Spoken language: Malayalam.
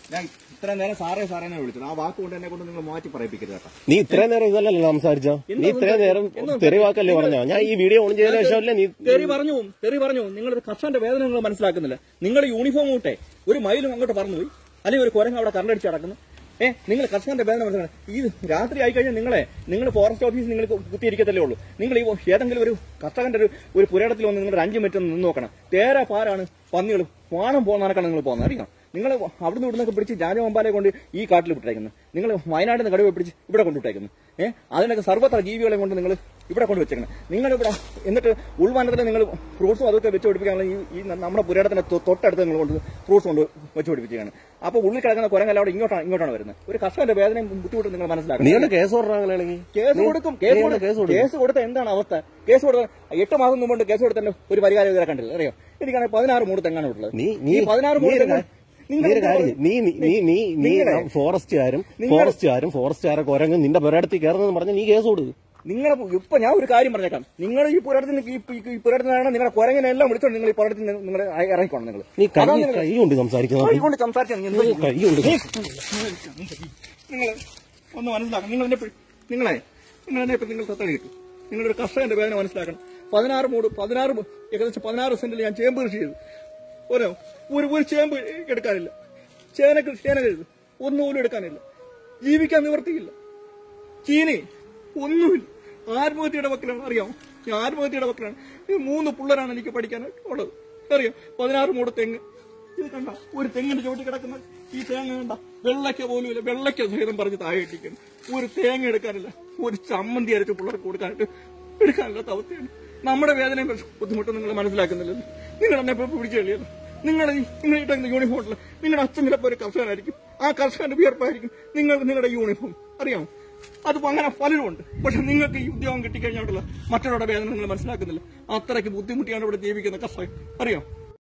ഞാൻ ഇത്രയും നേരം സാറേ സാറേ എന്നെ വിളിച്ചത് ആ വാക്ക് കൊണ്ട് എന്നെ കൊണ്ട് നിങ്ങൾ മാറ്റി പറയിപ്പിക്കരുത് കേട്ടോ നീ ഇത്രയും നേരം ഇതല്ലല്ലോ സംസാരിച്ചോ നീ ഇത്രയും നേരം തെറിവാക്കല്ലേ പറഞ്ഞോ ഞാൻ ഈ വീഡിയോ ഓൺ ചെയ്തതിനു ശേഷമല്ലേ നീ തെറി പറഞ്ഞു തെറി പറഞ്ഞു നിങ്ങൾ കർഷകന്റെ വേദന നിങ്ങൾ മനസ്സിലാക്കുന്നില്ല നിങ്ങൾ യൂണിഫോം കൂട്ടെ ഒരു മയിലും അങ്ങോട്ട് പറന്നുപോയി അല്ലെങ്കിൽ ഒരു കുരങ്ങ് അവിടെ കറണ്ടടിച്ച് കിടക്കുന്നു ഏ നിങ്ങൾ കർഷകന്റെ വേദന മനസ്സിലാക്കണം ഈ രാത്രി ആയി കഴിഞ്ഞാൽ നിങ്ങളെ നിങ്ങൾ ഫോറസ്റ്റ് ഓഫീസിൽ നിങ്ങൾ കുത്തിയിരിക്കത്തല്ലേ ഉള്ളൂ നിങ്ങൾ ഈ ഏതെങ്കിലും ഒരു കർഷകന്റെ ഒരു ഒരു പുരയിടത്തിൽ വന്ന് നിങ്ങൾ ഒരു അഞ്ച് മിനിറ്റ് ഒന്ന് നിന്ന് നോക്കണം തേരെ പാരാണ് പന്നികൾ പാണം പോകുന്നതാണ് നിങ്ങൾ പോകുന്നത് അറിയാം നിങ്ങൾ അവിടുന്ന് ഇവിടുന്നൊക്കെ പിടിച്ച് രാജമമ്പാലെ കൊണ്ട് ഈ കാട്ടിൽ വിട്ടേക്കുന്നത് നിങ്ങൾ വയനാട്ടിൽ നിന്ന് കടുവ പിടിച്ച് ഇവിടെ കൊണ്ടുവിട്ടേക്കുന്നു ഏഹ് അതിനൊക്കെ സർവ്വത്ര ജീവികളെ കൊണ്ട് നിങ്ങൾ ഇവിടെ കൊണ്ട് വെച്ചേക്കണം നിങ്ങൾ ഇവിടെ എന്നിട്ട് ഉൾവനത്തിൽ നിങ്ങൾ ഫ്രൂട്ട്സും അതൊക്കെ വെച്ച് പിടിപ്പിക്കാനുള്ള ഈ ഈ നമ്മുടെ പുരയിടത്തിന്റെ തൊ- തൊട്ടടുത്ത് നിങ്ങൾ കൊണ്ട് ഫ്രൂട്ട്സ് കൊണ്ട് വെച്ച് പിടിപ്പിക്കുകയാണ് അപ്പോൾ ഉള്ളിൽ കിടക്കുന്ന കുരങ്ങല്ല അവിടെ ഇങ്ങോട്ടാണ് ഇങ്ങോട്ടാണ് വരുന്നത് ഒരു കർഷകന്റെ വേദനയും ബുദ്ധിമുട്ടും നിങ്ങൾ നീ മനസ്സിലാക്കണം ഒന്ന് കേസ് പറഞ്ഞാണെങ്കിൽ കേസ് കൊടുക്കും കേസ് നീ ഒന്ന് കൊടുക്കും കേസ് കൊടുക്കും. കേസ് കൊടുത്ത എന്താണ് അവസ്ഥ കേസ് കൊടുത്ത എട്ട് മാസം മുമ്പ് കേസ് കൊടുത്തതിന്റെ ഒരു പരിഹാരം ഇതുവരെ കണ്ടില്ല അറിയോ എനിക്കാണെങ്കിൽ പതിനാറ് മൂട് തെങ്ങാണ് വിട്ടുള്ളത് നീ നീ ഈ പതിനാറ് നീ മൂട് ഒരു തെങ്ങ് കാര്യം- നീ ഒരു കാര്യം ചെയ്യ്. നീ നീ- നീ നീ നീ നിങ്ങളെ- ഫോറസ്റ്റുകാരും നിങ്ങളെ- ഫോറസ്റ്റുകാരും ഫോറസ്റ്റുകാരെ കുരങ്ങും നിന്റെ പുരയിടത്തിൽ കയറുന്നെന്ന് പറഞ്ഞ് നീ കേസ് കൊടുക്കും നിങ്ങൾ ഇപ്പൊ ഞാൻ ഒരു കാര്യം പറഞ്ഞേക്കാം നിങ്ങൾ ഈ പുരടത്തിന് ഈ ഈ പുരടത്തിനാണ് നിങ്ങളുടെ കുരങ്ങനെ എല്ലാം വിളിച്ചോണ്ട് നിങ്ങൾ ഈ പുരടത്തിൽ നിങ്ങൾ ഇറങ്ങിക്കോണം നിങ്ങൾ നീ കൈ അതാണ് നിങ്ങൾ- കൈ കൊണ്ട് സംസാരിക്കുന്നത് കൊണ്ട് സംസാരിച്ചാൽ നിങ്ങൾ നീ കൈ കൊണ്ട് നിങ്ങൾ ഒന്ന് മനസ്സിലാക്കണം നിങ്ങൾ എന്നെ പി- നിങ്ങളെ നിങ്ങൾ എന്നെ ഇപ്പൊ നിങ്ങൾ സത്തം കിട്ടും നിങ്ങളൊരു കർഷകന്റെ വേദന മനസ്സിലാക്കണം പതിനാറ് മൂട് പതിനാറ് മൂ- ഏകദേശം പതിനാറ് സെന്റിൽ ഞാൻ ചേമ്പ് കൃഷി ചെയ്തു ഓരോ ഒരു ഒരു ചേമ്പ് എടുക്കാനില്ല ചേന കൃഷി ചേന ചെയ്തു ഒന്നുപോലും എടുക്കാനില്ല ജീവിക്കാൻ നിവർത്തിയില്ല ചീനി ഒന്നുമില്ല ആത്മഹത്യയുടെ വക്കിലാണ് അറിയാമോ ഞാൻ ആത്മഹത്യയുടെ വക്കിലാണ് ഈ മൂന്ന് പിള്ളേരാണ് എനിക്ക് പഠിക്കാനായിട്ട് ഉള്ളത് അറിയാം പതിനാറ് മൂട് തെങ്ങ് ഇത് കണ്ട ഒരു തെങ്ങിന്റെ ചോട്ടി കിടക്കുന്ന ഈ തേങ്ങ കണ്ട വെള്ളയ്ക്ക പോലും ഇല്ല വെള്ളയ്ക്ക സഹിതം പറഞ്ഞ് താഴെ ഇട്ടിരിക്കുന്നു ഒരു തേങ്ങ എടുക്കാനില്ല ഒരു ചമ്മന്തി അരച്ച് പിള്ളേർക്ക് കൊടുക്കാനായിട്ട് എടുക്കാനില്ലാത്ത അവസ്ഥയാണ് നമ്മുടെ വേദനയും ബുദ്ധിമുട്ടും നിങ്ങൾ മനസ്സിലാക്കുന്നില്ല നിങ്ങൾ എന്നെ ഇപ്പൊ പിടിച്ചു കളിയല്ലോ നിങ്ങളുടെ ഈ- നിങ്ങൾ ഇട്ടുന്ന യൂണിഫോമിൽ നിങ്ങളുടെ അച്ഛൻ ചിലപ്പോൾ ഒരു കർഷകനായിരിക്കും ആ കർഷകന്റെ വിയർപ്പായിരിക്കും നിങ്ങൾക്ക് നിങ്ങളുടെ യൂണിഫോം അറിയാമോ അതിപ്പോ അങ്ങനെ പലരും ഉണ്ട് പക്ഷെ നിങ്ങൾക്ക് ഈ ഉദ്യോഗം കിട്ടിക്കഴിഞ്ഞാൽ മറ്റുള്ളവരുടെ വേദന നിങ്ങൾ മനസ്സിലാക്കുന്നില്ല അത്രയ്ക്ക് ബുദ്ധിമുട്ടിയാണ് ഇവിടെ ജീവിക്കുന്ന കർഷകൻ അറിയാം